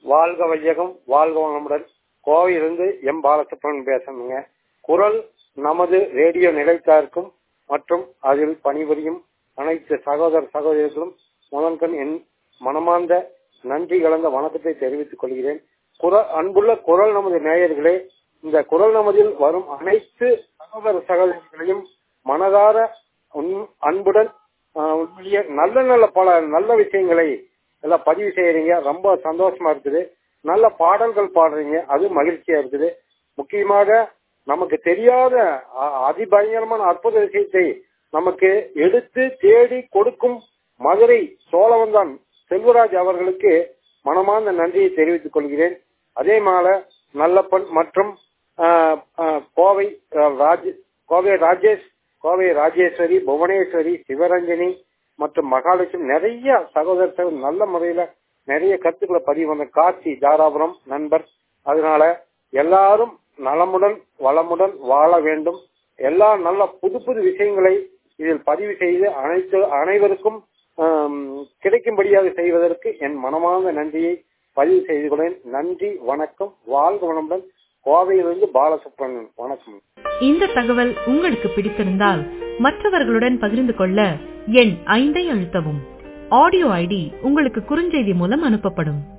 வாழ்க வையகம் வாழ்க வளமுடன் கோவையிலிருந்து எம் பாலசுப்ரமணியன் பேசணுங்க குரல் நமது ரேடியோ நிலைத்தாருக்கும் மற்றும் அதில் பணிபுரியும் அனைத்து சகோதர சகோதரிகளும் முதன்கண் என் மனமார்ந்த நன்றி கலந்த வணக்கத்தை தெரிவித்துக் கொள்கிறேன் குரல் அன்புள்ள குரல் நமது நேயர்களே இந்த குரல் நமதில் வரும் அனைத்து சகோதர சகோதரிகளையும் மனதார உன்- அன்புடன் ஆஹ், உண்மையிலேயே நல்ல நல்ல பல நல்ல விஷயங்களை எல்லாம் பதிவு செய்யறீங்க ரொம்ப சந்தோஷமா இருக்குது நல்ல பாடல்கள் பாடுறீங்க அது மகிழ்ச்சியா இருக்குது முக்கியமாக நமக்கு தெரியாத அ- அதிபயங்கரமான அற்புத விஷயத்தை நமக்கு எடுத்து தேடி கொடுக்கும் மதுரை சோழவந்தான் செல்வராஜ் அவர்களுக்கு மனமார்ந்த நன்றியை தெரிவித்துக் கொள்கிறேன் அதே மால நல்லப்பன் மற்றும் ஆஹ், ஆஹ், கோவை ஆஹ், ராஜ் கோவை ராஜேஷ் கோவை ராஜேஸ்வரி புவனேஸ்வரி சிவரஞ்சனி மற்றும் மகாலட்சுமி நிறைய சகோதரர்கள் நல்ல முறையில நிறைய கருத்துக்களை பதிவு பண்ண காட்சி தாராபுரம் நண்பர் அதனால எல்லாரும் நலமுடன் வளமுடன் வாழ வேண்டும் எல்லா நல்ல புது புது விஷயங்களை இதில் பதிவு செய்து அனைத்து அனைவருக்கும் ஆம், கிடைக்கும்படியாக செய்வதற்கு என் மனமார்ந்த நன்றியை பதிவு செய்து கொண்டேன் நன்றி வணக்கம் வாழ்க வளமுடன் கோவையிலிருந்து பாலசுப்ரமணியன் வணக்கம் இந்த தகவல் உங்களுக்கு பிடித்திருந்தால் மற்றவர்களுடன் பகிர்ந்து கொள்ள எண் ஐந்தை அழுத்தவும் ஆடியோ ஐடி உங்களுக்கு குறுஞ்செய்தி மூலம் அனுப்பப்படும்